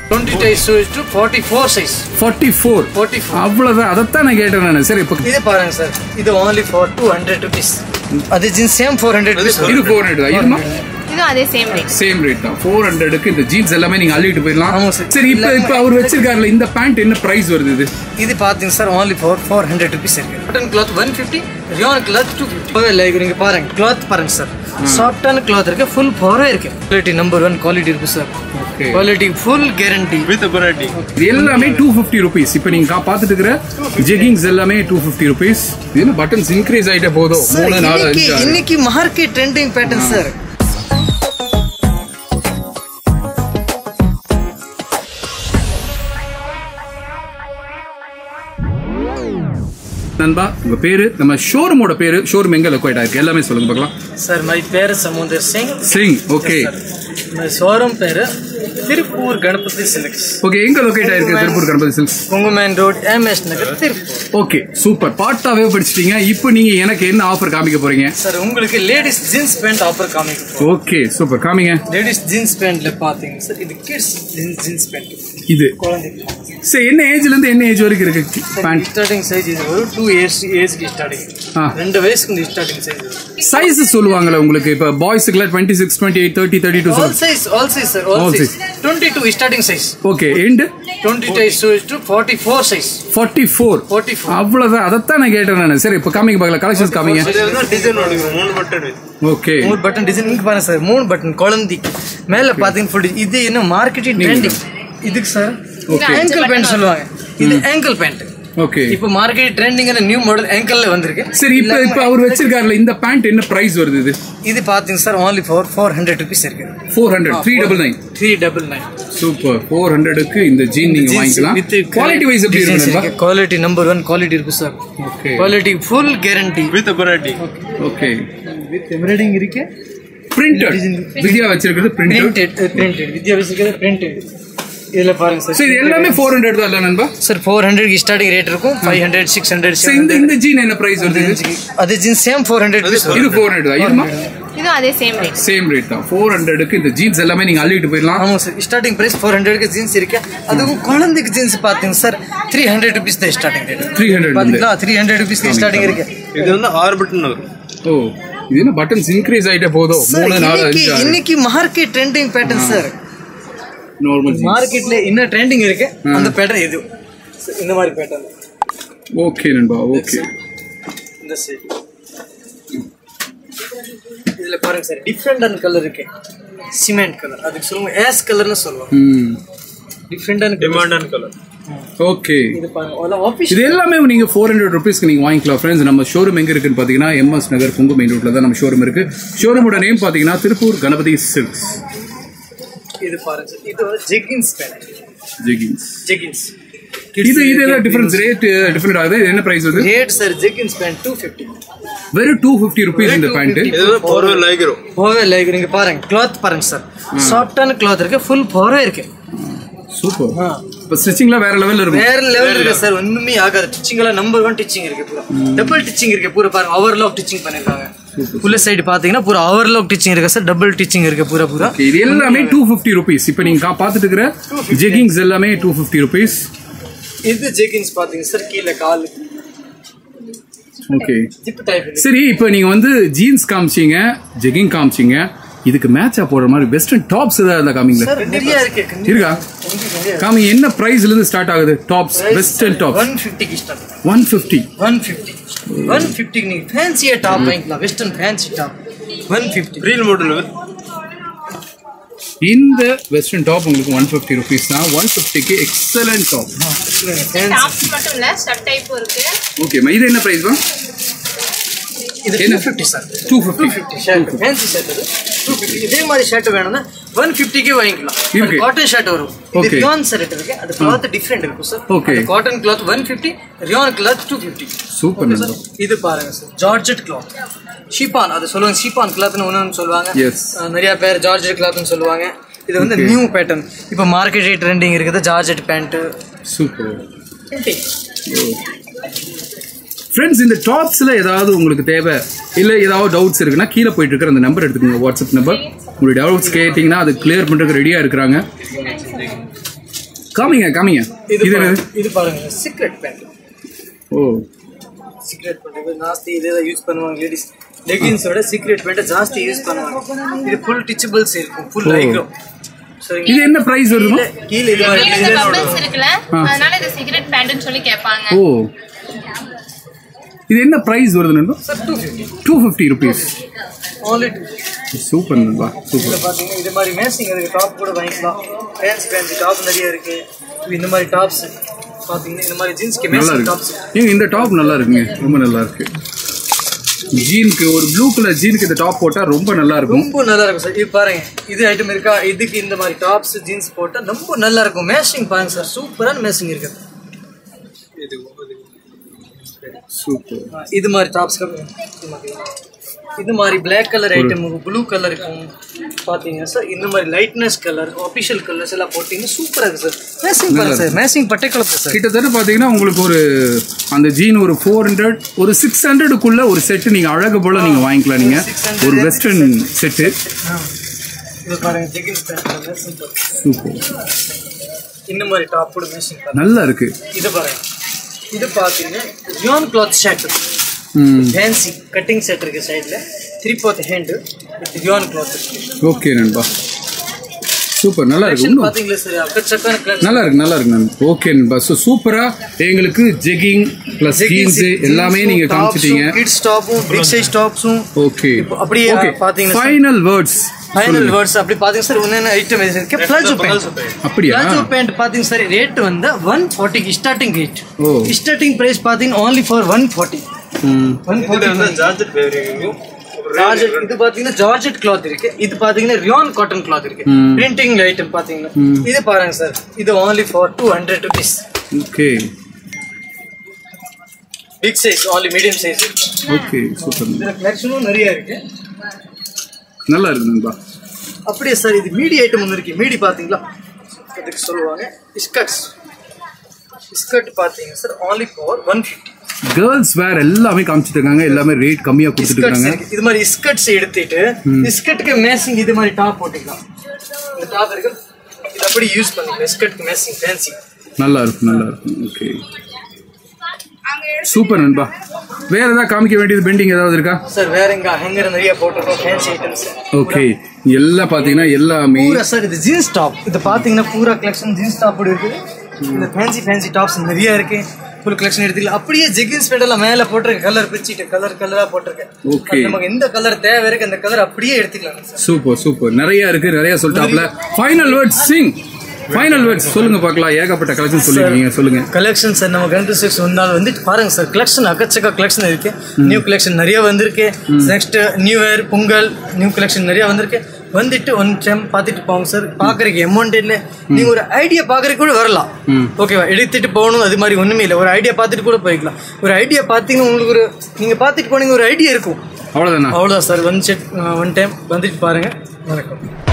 Twenty size to forty four size forty four forty four அவ்வளவுதான் அதைத்தான் நான் கேட்டேன் நான் சரி இப்போ இது பாருங்க சார் இது only for two hundred rupees அது jeans same four hundred rupees இது ஃபோர் ஹண்ட்ரட் தான் இதுமா இதுவும் அதே சேம் ரேட் சேம் ரேட் தான் ஃபோர் ஹண்ட்ரடுக்கு இந்த ஜீன்ஸ் எல்லாமே நீங்க அள்ளிட்டு போயிடலாம் ஆமா சார். சரி இப்போ இப்போ அவர் வச்சிருக்காருல இந்த பேண்ட் என்ன பிரைஸ் வருது இது இது பார்த்தீங்க sir only for four hundred rupees இருக்கு cotton cloth one fifty rayon cloth two fifty like நீங்க பாருங்க கிளாத் பாருங்க சார் சாஃப்டான கிளாத் இருக்கு ஃபுல் பவரே இருக்கு குவாலிட்டி நம்பர் ஒன் குவாலிட்டி இருக்கு sir Okay. Quality full guarantee with variety இது எல்லாமே டூ ஃபிஃப்டி ருபீஸ் இப்போ நீங்க கா- பார்த்துட்டு இருக்கிற ஜெகிங்ஸ் எல்லாமே டூ ஃபிஃப்டி ருபீஸ் இது என்ன பட்டன்ஸ் இன்க்ரீஸ் ஆயிட்டே போதும் சார் மூணு நாலு இன்னைக்கு அஞ்சு ஆறு. இன்னைக்கு மார்க்கெட் ட்ரெண்டிங் பேட்டர்ன் சார் நண்பா உங்க பேரு நம்ம ஷோரூமோட பேரு ஷோரூம் எங்க லொக்கேட் ஆயிருக்கு எல்லாமே சொல்லுங்க பார்க்கலாம் சார் மை பேர் Samundar Singh Singh okay my showroom பேரு திருப்பூர் கணபதி சில்க்ஸ் ஓகே எங்க லொக்கேட் ஆயிருக்கு திருப்பூர் கணபதி சில்க்ஸ் குங்குமேன் road MS Nagar Tiruppur okay super பாட்டாவே படிச்சிட்டீங்க இப்போ நீங்க எனக்கு என்ன ஆஃபர் காமிக்க போறீங்க சார் உங்களுக்கு லேடிஸ் ஜீன்ஸ் பேண்ட் ஆஃபர் காமிக்கும் ஓகே சூப்பர் காமிங்க லேடிஸ் ஜீன்ஸ் பேண்ட்ல பாத்தீங்க சார் இது கிட்ஸ் ஜீன்ஸ் பேண்ட் இது குழந்தைங்க சரி என்ன ஏஜ்ல இருந்து என்ன ஏஜ் வரைக்கும் இருக்கு பேண்ட் ஸ்டார்டிங் சைஸ் இது ஒரு டூ இயர்ஸ் ஏஜ்க்கு ஸ்டார்டிங் ஆ. ரெண்டு வயசுக்கு இந்த ஸ்டார்டிங் சைஸ் சைஸ் சொல்லுவாங்கல்ல உங்களுக்கு இப்போ பாய்ஸுக்குலாம் twenty six twenty eight thirty thirty two all size all size sir All all size. Size twenty two starting size okay and twenty size to forty four size forty four forty four அவ்வளவுதான் அதைத்தான் நான் கேட்டேன் நான் சரி இப்போ காமிங்க பார்க்கல collections காமிங்க டிசைன் எடுக்கிறோம் மூணு பட்டன் ஓகே மூணு பட்டன் டிசைன் இங்க பாருங்க சார் மூணு பட்டன் குழந்தைக்கு மேல பாத்தீங்கன்னா ஃபுல் இது என்ன மார்க்கெட்டிங் ட்ரெண்டிங் இதுக்கு சார் Okay. ஆங்கிள் பேண்ட் சொல்லுவாங்க இது ஆங்கிள் பேண்ட் ஓகே இப்போ மார்க்கெட் ட்ரெண்டிங்கான நியூ மாடல் ஆங்கிள்ல வந்திருக்கு சரி இப்போ இப்போ அவர் வச்சிருக்காருல இந்த பேண்ட் என்ன பிரைஸ் வருது இது இது பாத்தீங்க sir only for four hundred rupees இருக்கு four hundred three double nine three double nine super four ஹண்ட்ரடுக்கு இந்த ஜீன் நீங்க வாங்கிக்கலாம் குவாலிட்டி வைஸ் எப்படி இருக்கு குவாலிட்டி நம்பர் ஒன் குவாலிட்டி இருக்கு sir okay quality full guarantee with variety okay with embroidering இருக்கு printed வித்யா வச்சிருக்கிறது பிரிண்டட் பிரிண்டட் பிரிண்டட் வித்யா விசிக்கிறது பிரிண்டட் இதுல பாருங்க சார் சரி இது எல்லாமே ஃபோர் ஹண்ட்ரட் தான் இல்ல நண்பா sir four hundred starting rate இருக்கும் ஃபைவ் ஹண்ட்ரட் சிக்ஸ் ஹண்ட்ரட் சரி இந்த இந்த ஜீன் என்ன பிரைஸ் வருது இது? அது ஜீன்ஸ் சேம் ஃபோர் ஹண்ட்ரட் இது ஃபோர் ஹண்ட்ரட் தான் இதுமா இதுவும் அதே சேம் ரேட் சேம் ரேட் தான் ஃபோர் ஹண்ட்ரடுக்கு இந்த ஜீன்ஸ் எல்லாமே நீங்க அள்ளிட்டு போயிடலாம் ஆமாம் சார் ஸ்டார்டிங் பிரைஸ் ஃபோர் ஹண்ட்ரட்க்கு ஜீன்ஸ் இருக்கு அதுவும் குழந்தைக்கு ஜீன்ஸ் பார்த்தீங்க சார் த்ரீ ஹண்ட்ரட் ருபீஸ் தான் ஸ்டார்டிங் ரேட் 300 பார்த்தீங்களா த்ரீ ஹண்ட்ரட் ருபீஸ் ஸ்டார்டிங் இருக்கு இது வந்து ஆறு பட்டன் வரும் ஓ இது என்ன பட்டன்ஸ் இன்க்ரீஸ் ஆயிட்டே போதும் சார் மூணு நாலு இன்னைக்கு அஞ்சு ஆறு இன்னைக்கு market trending pattern sir normal மார்க்கெட்ல என்ன ட்ரெண்டிங் இருக்கு அந்த பேட்டர்ன் இது Sir, இந்த மாதிரி பேட்டர்ன் ஓகே நண்பா ஓகே இந்த சைடு இதுல பாருங்க சார் டிஃப்ரெண்டான கலர் இருக்கு சிமெண்ட் கலர் அதுக்கு சொல்லுவாங்க ஏஸ் கலர்னு சொல்லுவாங்க ம் டிஃப்ரெண்டான டிமாண்டான கலர் ஓகே இது பாருங்க ஆஃபீஸ் இது எல்லாமே நீங்க ஃபோர் ஹண்ட்ரட் ருபீஸ்க்கு நீங்க வாங்கிக்கலாம் ஃப்ரெண்ட்ஸ் நம்ம ஷோரூம் எங்க இருக்குன்னு பாத்தீங்கன்னா எம்எஸ் நகர் குங்கு மெயின் ரோட்ல தான் நம்ம ஷோரூம் இருக்கு ஷோரூமோட நேம் பாத்தீங்கன்னா திருப்பூர் கணபதி சில்க்ஸ் இது பாருங்க சார் இது வந்து ஜெகின்ஸ் பேண்ட் ஜெகின்ஸ் ஜெகின்ஸ் இது இது என்ன டிஃபரன்ஸ் ரேட் டிஃபரெண்ட் ஆகுது இது என்ன பிரைஸ் வருது rate sir jeggings pant two fifty வெறும் டூ ஃபிஃப்டி ருபீஸ் இந்த பேண்ட் இது வந்து போர்வே லைக்கிறோம் போவே லைக் நீங்க பாருங்க கிளாத் பாருங்க சார் சாஃப்டான கிளாத் இருக்கு ஃபுல் போரே இருக்கு சூப்பர் இப்போ ஸ்டிச்சிங்லாம் வேற லெவல்ல இருக்கும் வேற லெவல் இருக்கு சார் ஒண்ணுமே ஆகாது டிச்சிங் எல்லாம் நம்பர் ஒன் டிச்சிங் இருக்கு பூரா டபுள் டிச்சிங் இருக்கு பூரா பாருங்க ஓவர்லாக் டிச்சிங் பண்ணிருக்காங்க உள்ள சைடு பாத்தீங்கன்னா பூரா ஓவர்லாக் டிச்சிங் இருக்கு சார் டபுள் டிச்சிங் இருக்கு பூரா பூரா Okay, இது எல்லாமே டூ ஃபிஃப்டி ருபீஸ் இப்போ நீங்க கா- பார்த்துட்டு இருக்கிற ஜெகிங்ஸ் எல்லாமே டூ ஃபிஃப்டி ருபீஸ் இது ஜெகின்ஸ் பாத்தீங்க சார் கீழே கால் ஓகே ஜிப் டைப் சரி இப்போ நீங்க வந்து ஜீன்ஸ் காமிச்சீங்க ஜெகிங் காமிச்சீங்க இதுக்கு மேட்சா போடுற மாதிரி வெஸ்டர்ன் டாப்ஸ் ஏதாவது இருந்தா காமிங்களா சார் நிறைய இருக்கு இருக்கா காமிங்க என்ன பிரைஸ்ல இருந்து ஸ்டார்ட் ஆகுது டாப்ஸ் வெஸ்டர்ன் டாப்ஸ் ஒன் ஃபிஃப்டிக்கு start one fifty one fifty one ஃபிஃப்டிக்கு நீங்க ஃபேன்சியா டாப் வாங்கிக்கலாம் western fancy top one fifty reel model with இந்த வெஸ்டர்ன் டாப் உங்களுக்கு ஒன் ஃபிஃப்டி ருபீஸ் தான் ஒன் ஃபிஃப்டிக்கு எக்ஸலன்ட் டாப் டாப்ஸ் மட்டும் இல்ல ஷர்ட் டைப்பும் இருக்கு ஓகே இது என்ன பிரைஸ் தான் இது என்ன? Two fifty sir two fifty fifty shirt fancy shirt இது டூ ஃபிஃப்டி இதே மாதிரி ஷர்ட் வேணும்னா ஒன் ஃபிஃப்டிக்கே வாங்கிக்கலாம் இருக்கு. காட்டன் ஷர்ட் வரும் இது Okay. ரியான் ஷர்ட் இருக்கு அது கிளாத் டிஃப்ரெண்ட் இருக்கும் sir Okay. Cotton cloth one fifty rayon cloth two fifty super நண்பா இது பாருங்க சார் ஜார்ஜெட் கிளாத் ஷீபான் அது சொல்லுவாங்க ஷீபான் கிளாத்னு ஒன்று சொல்லுவாங்க Yes. அஹ் நிறைய பேர் ஜார்ஜெட் கிளாத்னு சொல்லுவாங்க இது வந்து நியூ பேட்டர்ன் இப்போ மார்க்கெட் ரேட் ட்ரெண்டிங் இருக்குது ஜார்ஜெட் பேண்ட் சூப்பர் ஃப்ரெண்ட்ஸ் இந்த டாப்ஸ்ல ஏதாவது உங்களுக்கு தேவை இல்ல ஏதாவது டவுட்ஸ் இருக்குன்னா கீழே போயிட்டு இருக்கிற அந்த நம்பர் எடுத்துக்கோங்க வாட்ஸ்அப் நம்பர் உங்களுடைய டவுட்ஸ் கேட்டிங்கன்னா அது கிளியர் பண்றதுக்கு ரெடியா இருக்கிறாங்க காமிங்க காமிங்க இது இது என்னது? பாருங்க, இது பாருங்க சீக்ரெட் பேண்ட் ஓ சீக்ரெட் பேண்ட் ஜாஸ்தி இதே யூஸ் பண்ணுவாங்க லேடிஸ் லெகின்ஸோட சீக்ரெட் பேண்ட் ஜாஸ்தி யூஸ் பண்ணுவாங்க இது ஃபுல் டிச்சபிள்ஸ் இருக்கும் ஃபுல் ஓ. லைக்ரோ சரிங்க இது என்ன பிரைஸ் வருமா கீழே- கீழே இது மாதிரி இந்த design ஓட பபிள்ஸ் இருக்குல்ல அதனால இது சிகரெட் பேண்ட்னு சொல்லி கேட்பாங்க ஓ இது என்ன பிரைஸ் வருது நண்பா sir two fifty two fifty rupees only super நண்பா சூப்பர் இதில் பார்த்தீங்கன்னா இது மாதிரி மேசிங் இருக்கு டாப் கூட வாங்கிக்கலாம் ஃபேன்சி ஃபேன்சி டாப் நிறைய இருக்கு இந்த மாதிரி டாப்ஸ் பார்த்தீங்கன்னா இந்த மாதிரி ஜீன்ஸ்க்கு நல்லா மேசிங் இருக்கு டாப்ஸ் ஏங்க இந்த டாப் நல்லா இருக்குங்க ரொம்ப நல்லா இருக்கு ஜீனுக்கு ஒரு ப்ளூ கலர் ஜீனுக்கு இந்த டாப் போட்டா ரொம்ப நல்லா இருக்கும் ரொம்ப நல்லா இருக்கும் சார் இது பாருங்க இது ஐட்டம் இருக்கா இதுக்கு இந்த மாதிரி டாப்ஸ் ஜீன்ஸ் போட்டா ரொம்ப நல்லா இருக்கும் மேஷிங் பாருங்க சார் சூப்பரான மேஷிங் இருக்கு சூப்பர் இது மாதிரி டாப்ஸ் இது மாதிரி black colour item blue colour இருக்கும் பார்த்தீங்கன்னா சார் இந்த மாதிரி லைட்னஸ் கலர் அபிஷியல் கலர்ஸ் எல்லாம் போட்டீங்கன்னா சூப்பராக இருக்கு சார் மேசிங் பாருங்க சார் மேசிங் பட்டை கலப்பு சார் கிட்டத்தட்ட பாத்தீங்கன்னா உங்களுக்கு ஒரு அந்த ஜீன் ஒரு ஃபோர் ஹண்ட்ரட் ஒரு சிக்ஸ் ஹண்ட்ரடுக்குள்ள ஒரு செட்டு நீங்க அழகு போல நீங்க வாங்கிக்கலாம் நீங்க ஒரு வெஸ்டர்ன் செட்டு இது பாருங்க ஜெகின்ஸ் பேண்ட் மேசிங் சூப்பர் இந்த மாதிரி டாப் கூட மேசிங் பாருங்க நல்லா இருக்கு இது பாருங்க இது பார்த்தீங்கன்னா ஜியான் கிளாத் ஷர்ட் ம் ஃபேன்சி கட்டிங் செட் இருக்கு சைடில் த்ரீ ஃபோர்த் ஹேண்டு வித் ஜியான் கிளாத் இருக்கு ஓகே நண்பா சூப்பர் நல்லா இருக்கு Collection இன்னும் பாத்தீங்களா சார் அக்கச்சக்கான கலெக்ஷன் நல்லா இருக்கு நல்லா இருக்கு நண்பா ஓகே நண்பா ஸோ சூப்பரா எங்களுக்கு ஜெகிங் பிளஸ் ஜீன்ஸ் எல்லாமே நீங்க காமிச்சிட்டீங்க கிட்ஸ் டாப்பும் பிக் சைஸ் டாப்ஸும் ஓகே இப்போ அப்படியே ஓகே பாத்தீங்கன்னா ஃபைனல் வேர்ட்ஸ் ஃபைனல் வேர்ட்ஸ் அப்படி பாத்தீங்க சார் ஒன்னு ஐட்டம் இருக்கு பிளாஜோ பேண்ட் அப்படியா பிளாஜோ பேண்ட் பாத்தீங்க சார் ரேட் வந்து ஒன் ஃபார்ட்டி ஸ்டார்டிங் ரேட் ஓ. ஸ்டார்டிங் பிரைஸ் பாத்தீங்கன்னா ஓன்லி ஃபார் ஒன் ஃபார்ட்டி ம் ஒன் இது வந்து ஜார்ஜெட் ஃபேப்ரிக் இருக்கும் ஜார்ஜெட் இது பாத்தீங்கன்னா ஜார்ஜெட் கிளாத் இருக்கு இது பாத்தீங்கன்னா ரியான் காட்டன் கிளாத் இருக்கு பிரிண்டிங் ஐட்டம் பாத்தீங்கன்னா இது பாருங்க சார் இது only for two hundred rupees okay big size only medium size okay super இதுல கலெக்ஷனும் நிறைய இருக்கு நல்லா இருக்கு நண்பா அப்படியே சார் இது மீடி ஐட்டம் ஒன்று இருக்கு மீடி பாத்தீங்களா அதுக்கு சொல்லுவாங்க ஸ்கர்ட்ஸ் ஸ்கர்ட் பாத்தீங்க sir only for one fifty girls wear எல்லாமே காமிச்சிட்டு இருக்காங்க எல்லாமே ரேட் கம்மியா கொடுத்துட்டு ஸ்கர்ட்ஸ் இருக்காங்க இருக்கு இது மாதிரி ஸ்கர்ட்ஸ் எடுத்துட்டு ஸ்கர்ட்டுக்கு மேசிங் இது மாதிரி டாப் போட்டுக்கலாம் இந்த டாப் இருக்கு இது அப்படி யூஸ் பண்ணிக்கலாம் ஸ்கர்ட்க்கு மேசிங் ஃபேன்சி நல்லா இருக்கும் நல்லா இருக்கும் ஓகே சூப்பர் நண்பா வேற ஏதாவது காமிக்க வேண்டியது பெண்டிங் ஏதாவது இருக்கா சார் வேற எங்க ஹேங்கர் நிறைய போட்டிருக்கோம் ஃபேன்சி ஐட்டம்ஸ் ஓகே எல்லாம் பாத்தீங்கன்னா எல்லாமே பூரா சார் இது ஜீன்ஸ் டாப் இது பாத்தீங்கன்னா பூரா கலெக்ஷன் ஜீன்ஸ் டாப் இருக்குது இந்த ஃபேன்சி ஃபேன்சி டாப்ஸ் நிறைய இருக்கு ஃபுல் கலெக்ஷன் எடுத்துக்கலாம் அப்படியே ஜெகின்ஸ் பேண்டெல்லாம் மேல போட்டிருக்க கலர் பிரிச்சுட்டு கலர் கலரா போட்டிருக்கேன் Okay. அது நமக்கு எந்த கலர் தேவை இருக்கு அந்த கலர் அப்படியே எடுத்துக்கலாம் சார் சூப்பர் சூப்பர் நிறைய இருக்கு நிறைய சொல்லிட்டாப்ல ஃபைனல் வேர்ட்ஸ் சிங் ஃபைனல் வேர்ட்ஸ் சொல்லுங்க பார்க்கலாம் ஏகப்பட்ட கலெக்ஷன் சொல்லிருக்கீங்க சொல்லுங்க கலெக்ஷன் சார் நம்ம கரண்ட் சிக்ஸ் வந்தாலும் வந்து பாருங்க சார் கலெக்ஷன் அக்கச்சக்க கலெக்ஷன் இருக்கு நியூ கலெக்ஷன் நிறைய வந்திருக்கு next new year Pongal new collection நிறைய வந்திருக்கு வந்துட்டு ஒன் டைம் பார்த்துட்டு போங்க சார் பார்க்கறதுக்கு அமௌண்ட் இல்லை நீங்க ஒரு ஐடியா பார்க்கறதுக்கு கூட வரலாம் ஓகேவா எடுத்துட்டு போகணும் அது மாதிரி ஒண்ணுமே இல்லை ஒரு ஐடியா பார்த்துட்டு கூட போய்க்கலாம் ஒரு ஐடியா பார்த்தீங்கன்னா உங்களுக்கு ஒரு நீங்க பார்த்துட்டு போனீங்க ஒரு ஐடியா இருக்கும் அவ்வளவுதானா அவ்வளோதான் sir one set one time வந்துட்டு பாருங்க வணக்கம்